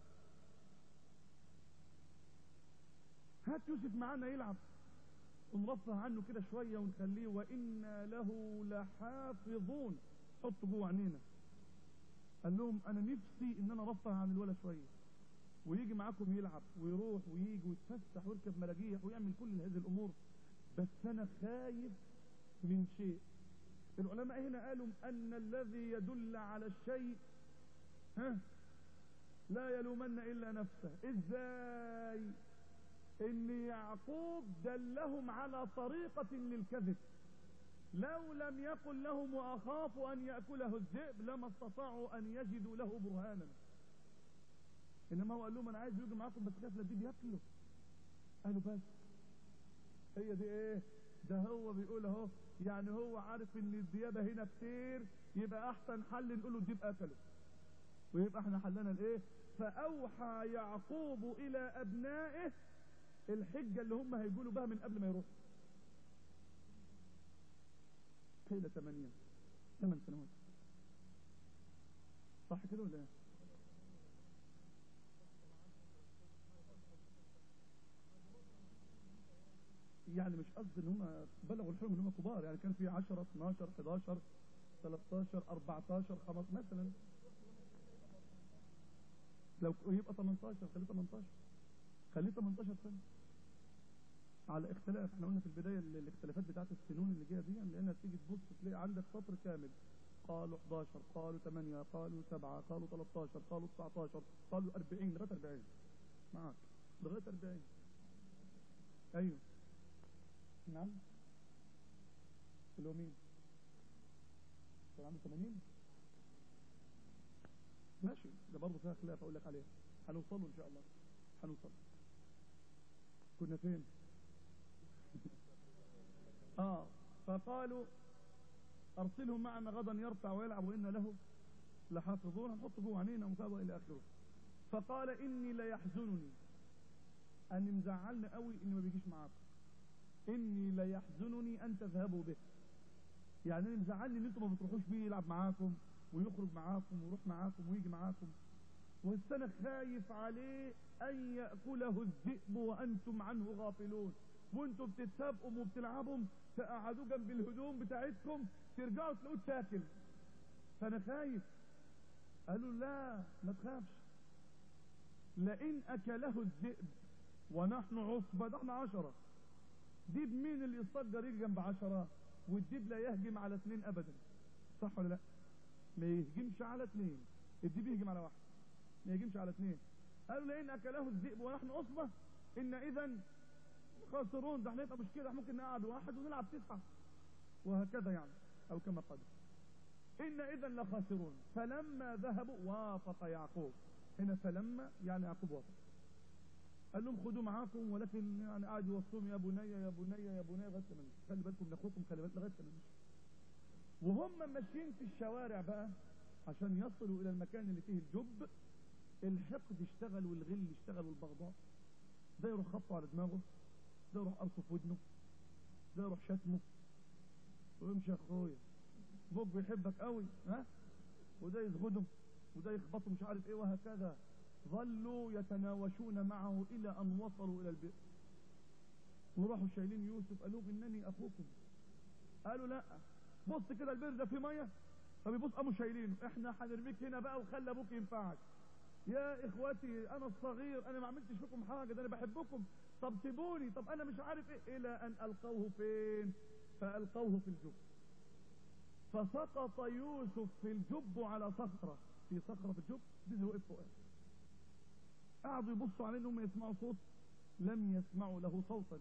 هات يوسف معانا يلعب ونرفه عنه كده شويه ونخليه وانا له لحافظون حط جوه عينينا قال لهم انا نفسي ان انا ارفه عن الولد شويه ويجي معاكم يلعب ويروح ويجي ويتفسح ويركب مراجيح ويعمل كل هذه الامور بس انا خايف من شيء العلماء هنا قالوا ان الذي يدل على الشيء ها لا يلومن الا نفسه ازاي ان يعقوب دلهم على طريقة للكذب لو لم يقل لهم واخاف ان يأكله الذئب لما استطاعوا ان يجدوا له برهانا انما هو قال لهم انا عايز يجي معاكم بس خاف الذئب ياكله قالوا بس هي دي ايه ده هو بيقول اهو يعني هو عارف ان الديابة هنا كتير يبقى احسن حل نقول له الديب اكله ويبقى احنا حلنا الايه فاوحى يعقوب الى ابنائه الحجة اللي هم هيقولوا بها من قبل ما يروحوا قيل ثمانية ثمان سنوات صح كده ولا ايه يعني مش قصد ان هم بلغوا الحلم ان هم كبار يعني كان في 10 12 11 13 14 15 مثلا لو يبقى 18 خليه 18 خليه 18 سنه على اختلاف احنا قلنا في البدايه الاختلافات بتاعت السنون اللي جايه دي لانها تيجي تبص تلاقي عندك سطر كامل قالوا 11 قالوا 8 قالوا 7 قالوا 13 قالوا 19 قالوا 40 لغايه 40 معاك لغايه 40 ايوه نعم اللي هو مين؟ كان عنده 80 ماشي ده برضه فيها خلاف اقول لك عليها هنوصله ان شاء الله هنوصل كنا فين؟ اه فقالوا ارسله معنا غدا يرتع ويلعب وان له لحافظون نحط جوه عينينا ومكابه الى اخره فقال اني ليحزنني ان مزعلني قوي اني ما بيجيش معاكم اني ليحزنني ان تذهبوا به يعني انا مزعلني ان انتم ما بتروحوش بيه يلعب معاكم ويخرج معاكم ويروح معاكم ويجي معاكم والسنة خايف عليه ان يأكله الذئب وانتم عنه غافلون وانتم بتتسابقوا وبتلعبوا تقعدوا جنب الهدوم بتاعتكم ترجعوا تلاقوه تاكل فانا خايف قالوا لا ما تخافش لئن اكله الذئب ونحن عصبة ده احنا عشرة ديب مين اللي يصدر يجي جنب عشرة والديب لا يهجم على اثنين ابدا صح ولا لا ما يهجمش على اثنين الديب يهجم على واحد ما يهجمش على اثنين قالوا لئن اكله الذئب ونحن عصبة ان اذا خاسرون ده احنا يبقى مش كده احنا ممكن نقعد واحد ونلعب تسعة وهكذا يعني او كما قال ان اذا لخاسرون فلما ذهبوا وافق يعقوب هنا فلما يعني يعقوب وافق قال لهم خدوا معاكم ولكن يعني قاعد يوصلهم يا بني يا بني يا بني لغايه ما خلي بالكم من اخوكم خلي بالكم لغايه ما وهم ماشيين في الشوارع بقى عشان يصلوا الى المكان اللي فيه الجب الحقد اشتغل والغل اشتغل والبغضاء ده يروح خبطه على دماغه ده يروح قرصه في ودنه ده يروح شتمه ويمشي يا اخويا ابوك بيحبك قوي ها وده يزغده وده يخبطه مش عارف ايه وهكذا ظلوا يتناوشون معه الى ان وصلوا الى البئر وراحوا شايلين يوسف قالوا انني اخوكم قالوا لا بص كده البئر ده فيه ميه فبيبص قاموا شايلينه احنا هنرميك هنا بقى وخلي ابوك ينفعك يا اخوتي انا الصغير انا ما عملتش فيكم حاجه ده انا بحبكم طب سيبوني طب انا مش عارف ايه الى ان القوه فين فالقوه في الجب فسقط يوسف في الجب على صخره في صخره في الجب دي وقف فوقها قعدوا يبصوا عليه انهم يسمعوا صوت لم يسمعوا له صوتا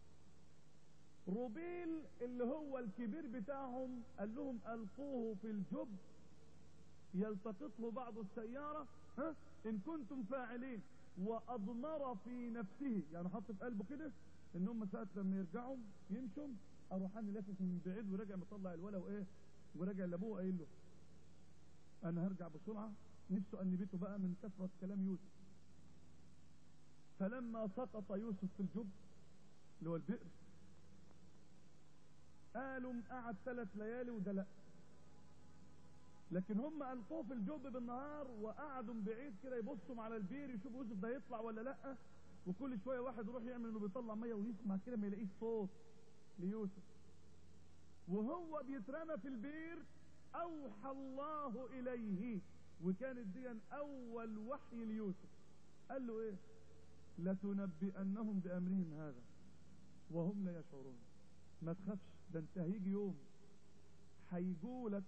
روبيل اللي هو الكبير بتاعهم قال لهم القوه في الجب يلتقطه بعض السيارة ها ان كنتم فاعلين واضمر في نفسه يعني حط في قلبه كده ان هم ساعه لما يرجعوا يمشوا اروح انا لافف من بعيد وراجع مطلع الولا وايه وراجع لابوه قايل له انا هرجع بسرعه نفسه ان بيته بقى من كثره كلام يوسف فلما سقط يوسف في الجب اللي هو البئر قالوا قعد ثلاث ليالي وده لا لكن هم القوه في الجب بالنهار وقعدوا بعيد كده يبصوا على البير يشوفوا يوسف ده يطلع ولا لا وكل شويه واحد يروح يعمل انه بيطلع ميه ويسمع كده ما يلاقيش صوت ليوسف وهو بيترمى في البير اوحى الله اليه وكانت دي اول وحي ليوسف قال له ايه لتنبئنهم بامرهم هذا وهم لا يشعرون ما تخافش ده انت هيجي يوم هيجولك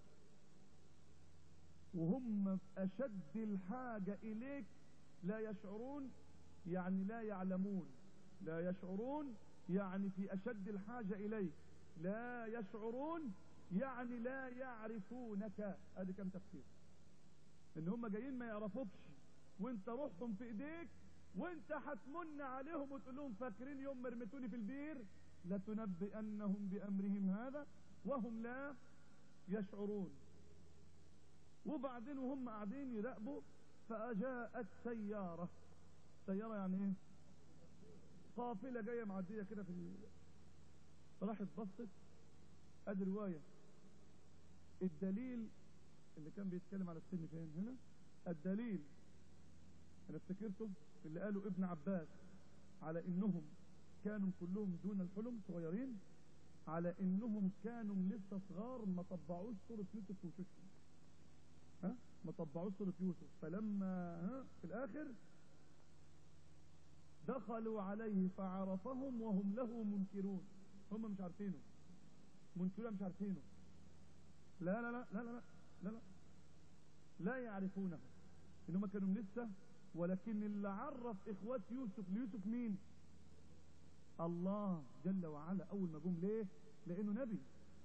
وهم اشد الحاجة اليك لا يشعرون يعني لا يعلمون لا يشعرون يعني في اشد الحاجة اليك لا يشعرون يعني لا يعرفونك ادي كم تفسير ان هم جايين ما يعرفوكش وانت روحهم في ايديك وانت هتمن عليهم وتقول لهم فاكرين يوم ما رميتوني في البير لتنبئنهم بامرهم هذا وهم لا يشعرون وبعدين وهم قاعدين يراقبوا فجاءت سيارة سيارة يعني ايه قافلة جاية معدية كده في ال... راحت بصت ادي رواية الدليل اللي كان بيتكلم على السن فين هنا الدليل انا افتكرته اللي قاله ابن عباس على انهم كانوا كلهم دون الحلم صغيرين على انهم كانوا لسه صغار ما طبعوش صورة يوسف في وشوشهم ها ما طبعوش صورة يوسف فلما ها في الاخر دخلوا عليه فعرفهم وهم له منكرون هم مش عارفينه منكرون مش عارفينه لا لا لا لا لا لا لا لا يعرفونه انهم كانوا لسه ولكن اللي عرف اخوات يوسف ليوسف مين الله جل وعلا اول ما جم ليه لانه نبي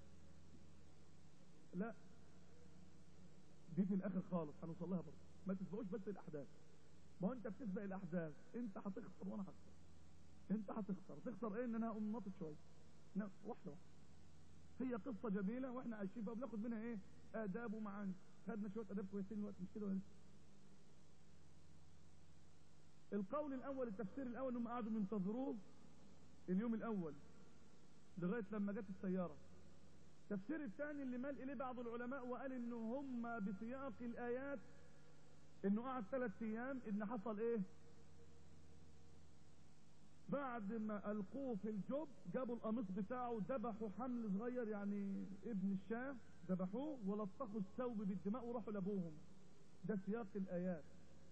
لا دي في الاخر خالص هنوصل لها برضه ما تسبقوش بس الاحداث ما هو انت بتسبق الاحداث انت هتخسر وانا هخسر انت هتخسر تخسر ايه ان انا هقوم ناطط شويه واحده واحده هي قصه جميله واحنا عايشين فيها بناخد منها ايه اداب ومعاني خدنا شويه اداب كويسين الوقت مش كده ولا القول الاول التفسير الاول انهم قعدوا ينتظروه اليوم الاول لغايه لما جت السياره التفسير الثاني اللي مال اليه بعض العلماء وقال ان هم بسياق الايات انه قعد ثلاث ايام ان حصل ايه بعد ما القوه في الجب جابوا القميص بتاعه ذبحوا حمل صغير يعني ابن الشاه ذبحوه ولطخوا الثوب بالدماء وراحوا لابوهم ده سياق الايات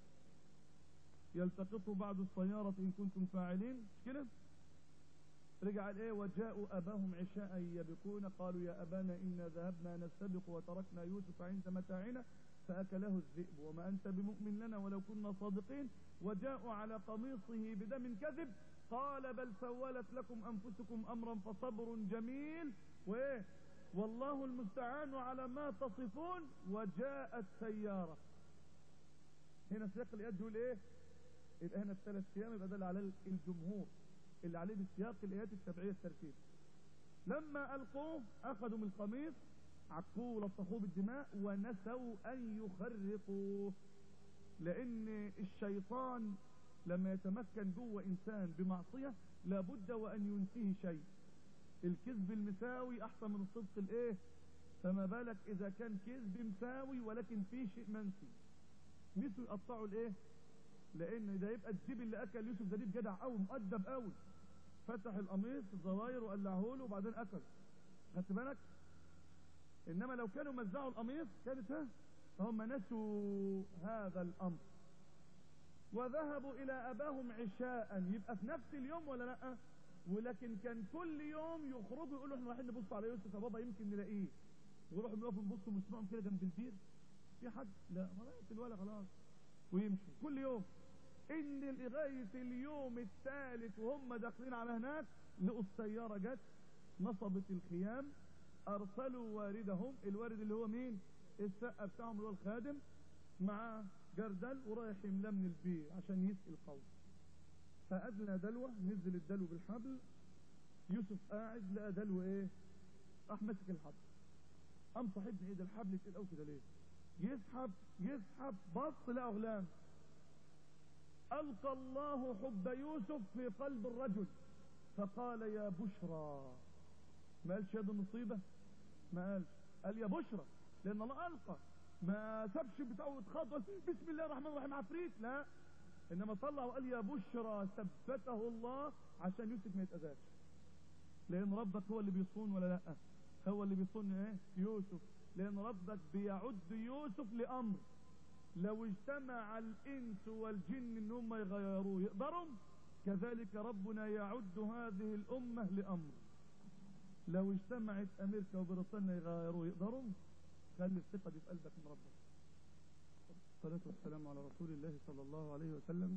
يلتقطوا بعد السيارة إن كنتم فاعلين مش كده رجع الايه وجاءوا اباهم عشاء يبكون قالوا يا ابانا انا ذهبنا نستبق وتركنا يوسف عند متاعنا فاكله الذئب وما انت بمؤمن لنا ولو كنا صادقين وجاءوا على قميصه بدم كذب قال بل سولت لكم انفسكم امرا فصبر جميل وايه والله المستعان على ما تصفون وجاءت سياره هنا سياق الايات بيقول ايه يبقى هنا الثلاث ايام يبقى ده اللي على الجمهور اللي عليه بسياق الايات السبعيه الترتيب لما القوه اخذوا من القميص عكوه ولطخوه بالدماء ونسوا ان يخرقوه لان الشيطان لما يتمكن جوه انسان بمعصيه لابد وان ينتهي شيء الكذب المساوي احسن من الصدق الايه فما بالك اذا كان كذب مساوي ولكن فيه شيء منسي نسوا يقطعوا الايه لان ده يبقى الديب اللي اكل يوسف ده ديب جدع قوي مؤدب قوي فتح القميص الزراير وقلعه له وبعدين اكل خدت بالك انما لو كانوا مزعوا القميص كانت ها هم نسوا هذا الامر وذهبوا الى اباهم عشاء يبقى في نفس اليوم ولا لا ولكن كان كل يوم يخرجوا يقولوا احنا رايحين نبص على يوسف يا بابا يمكن نلاقيه ويروحوا يقفوا يبصوا ونسمعهم كده جنب البير في حد لا خلاص الولا خلاص ويمشوا كل يوم ان لغايه اليوم الثالث وهم داخلين على هناك لقوا السياره جت نصبت الخيام ارسلوا واردهم الوارد اللي هو مين السقه بتاعهم اللي هو الخادم مع جردل ورايح يملاه من البير عشان يسقي القوم فأدنى دلوة نزل الدلو بالحبل يوسف قاعد لقى دلو ايه راح ماسك الحبل قام صاحبني ايه ده الحبل تقيل قوي كده ليه يسحب يسحب بص لقى غلام ألقى الله حب يوسف في قلب الرجل فقال يا بشرى ما قالش يد المصيبة ما قالش قال يا بشرى لأن الله ألقى ما سابش بتاعه اتخاض بسم الله الرحمن الرحيم عفريت لا إنما طلع وقال يا بشرى ثبته الله عشان يوسف ما يتأذاش لأن ربك هو اللي بيصون ولا لا هو اللي بيصون ايه يوسف لأن ربك بيعد يوسف لأمر لو اجتمع الإنس والجن إن هم يغيروه يقدروا كذلك ربنا يعد هذه الأمة لأمر لو اجتمعت أمريكا وبريطانيا يغيروه يقدروا خلي الثقة دي في قلبك من ربك الصلاة والسلام على رسول الله صلى الله عليه وسلم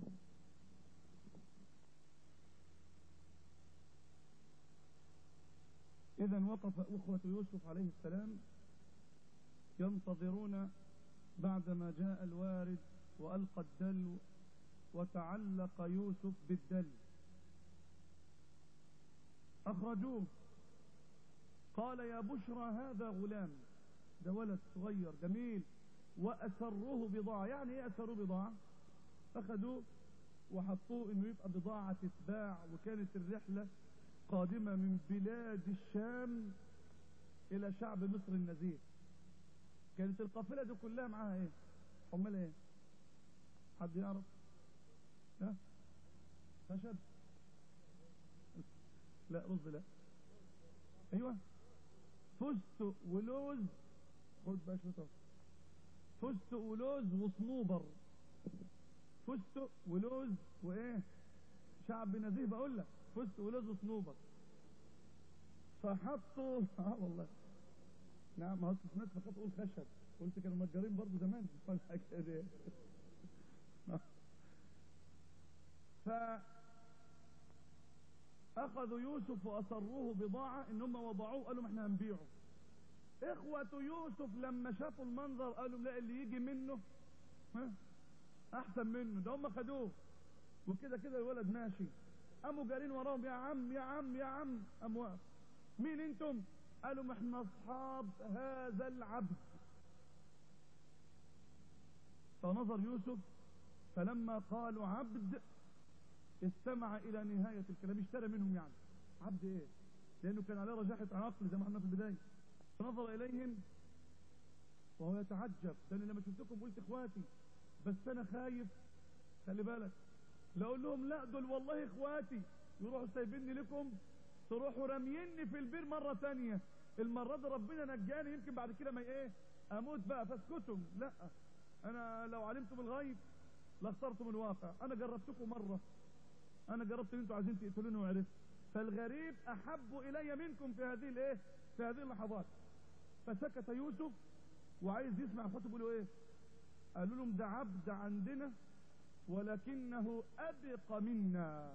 إذا وقف أخوة يوسف عليه السلام ينتظرون بعدما جاء الوارد وألقى الدلو وتعلق يوسف بالدلو أخرجوه قال يا بشرى هذا غلام ده ولد صغير جميل وأسروه بضاعة يعني ايه أسروه بضاعة أخذوه وحطوه انه يبقى بضاعة تتباع وكانت الرحلة قادمة من بلاد الشام الى شعب مصر النزيه كانت القافلة دي كلها معاها ايه امال ايه حد يعرف ها خشب لا رز لا ايوه فستق ولوز خد بقى شوطه فستق ولوز وصنوبر فستق ولوز وايه شعب نزيه بقول لك فستق ولوز وصنوبر فحطوا اه والله نعم ما هو سمعت فقط اقول خشب قلت كانوا متجرين برضه زمان في الحاجه دي ف اخذوا يوسف واصروه بضاعه ان هم وضعوه قالوا ما احنا هنبيعه اخوة يوسف لما شافوا المنظر قالوا لا اللي يجي منه ها احسن منه ده هم خدوه وكده كده الولد ماشي قاموا جارين وراهم يا عم يا عم يا عم قام واقف مين انتم قالوا ما احنا اصحاب هذا العبد فنظر يوسف فلما قالوا عبد استمع الى نهاية الكلام اشترى منهم يعني عبد ايه لانه كان عليه رجاحة عقل زي ما احنا في البداية فنظر اليهم وهو يتعجب لان لما شفتكم قلت اخواتي بس انا خايف خلي بالك لا اقول لهم لا دول والله اخواتي يروحوا سايبيني لكم تروحوا راميني في البير مرة تانية المرة دي ربنا نجاني يمكن بعد كده ما ايه اموت بقى فاسكتم لا انا لو علمتم الغيب لاخترتم الواقع انا جربتكم مرة انا جربت ان انتوا عايزين تقتلوني وعرفت فالغريب احب الي منكم في هذه الايه في هذه اللحظات فسكت يوسف وعايز يسمع اخواته بيقولوا ايه قالوا لهم ده عبد عندنا ولكنه ابق منا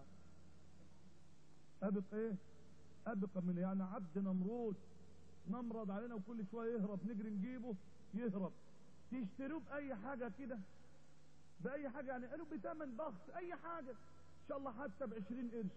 ابق ايه ابق منا يعني عبد نمرود نمرض علينا وكل شويه يهرب نجري نجيبه يهرب تشتروه باي حاجه كده باي حاجه يعني قالوا بثمن بخس اي حاجه ان شاء الله حتى بعشرين قرش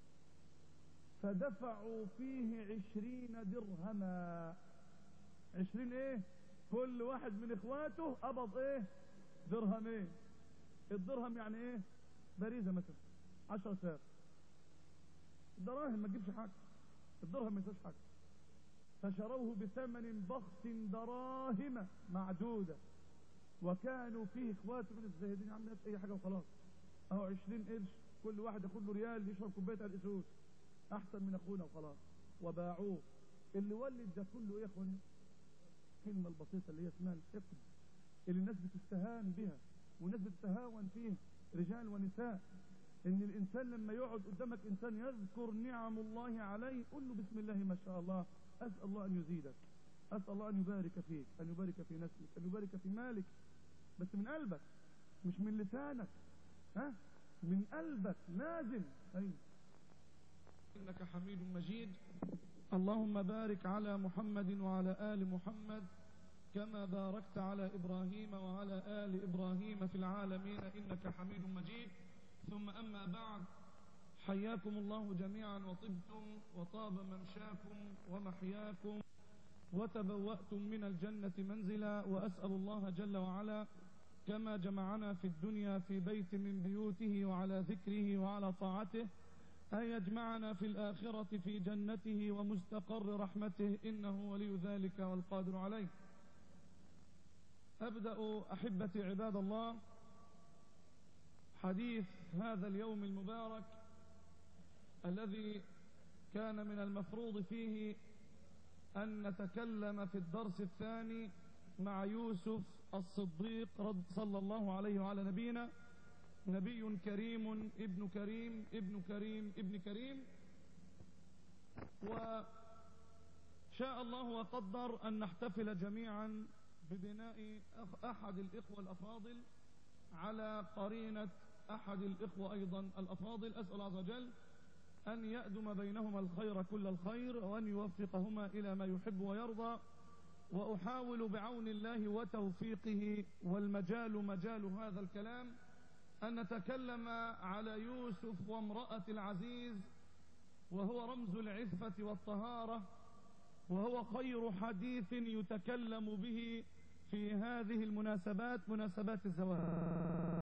فدفعوا فيه عشرين درهما عشرين ايه كل واحد من اخواته قبض ايه درهمين الدرهم يعني ايه باريزة مثلا عشر ساق الدراهم ما تجيبش حاجة الدرهم ما يسواش حاجة فشروه بثمن بخس دراهم معدودة وكانوا فيه اخواته من الزاهدين عم اي حاجة وخلاص اهو عشرين قرش كل واحد ياخد له ريال يشرب كوبايه الاسود احسن من اخونا وخلاص وباعوه اللي ولد ده كله ايه يا اخوانا الكلمه البسيطه اللي هي اسمها الحقد اللي الناس بتستهان بها والناس بتتهاون فيه رجال ونساء ان الانسان لما يقعد قدامك انسان يذكر نعم الله عليه قل له بسم الله ما شاء الله اسال الله ان يزيدك اسال الله ان يبارك فيك ان يبارك في نسلك ان يبارك في مالك بس من قلبك مش من لسانك ها من قلبك لازم أي. إنك حميد مجيد اللهم بارك على محمد وعلى آل محمد كما باركت على إبراهيم وعلى آل إبراهيم في العالمين إنك حميد مجيد ثم أما بعد حياكم الله جميعا وطبتم وطاب ممشاكم ومحياكم وتبوأتم من الجنة منزلا وأسأل الله جل وعلا كما جمعنا في الدنيا في بيت من بيوته وعلى ذكره وعلى طاعته أن يجمعنا في الآخرة في جنته ومستقر رحمته إنه ولي ذلك والقادر عليه أبدأ أحبتي عباد الله حديث هذا اليوم المبارك الذي كان من المفروض فيه أن نتكلم في الدرس الثاني مع يوسف الصديق رد صلى الله عليه وعلى نبينا نبي كريم ابن كريم ابن كريم ابن كريم وشاء الله وقدر أن نحتفل جميعا ببناء أحد الإخوة الأفاضل على قرينة أحد الإخوة أيضا الأفاضل أسأل الله عز وجل أن يأدم بينهما الخير كل الخير وأن يوفقهما إلى ما يحب ويرضى وأحاول بعون الله وتوفيقه والمجال مجال هذا الكلام أن نتكلم على يوسف وامرأة العزيز وهو رمز العفة والطهارة وهو خير حديث يتكلم به في هذه المناسبات مناسبات الزواج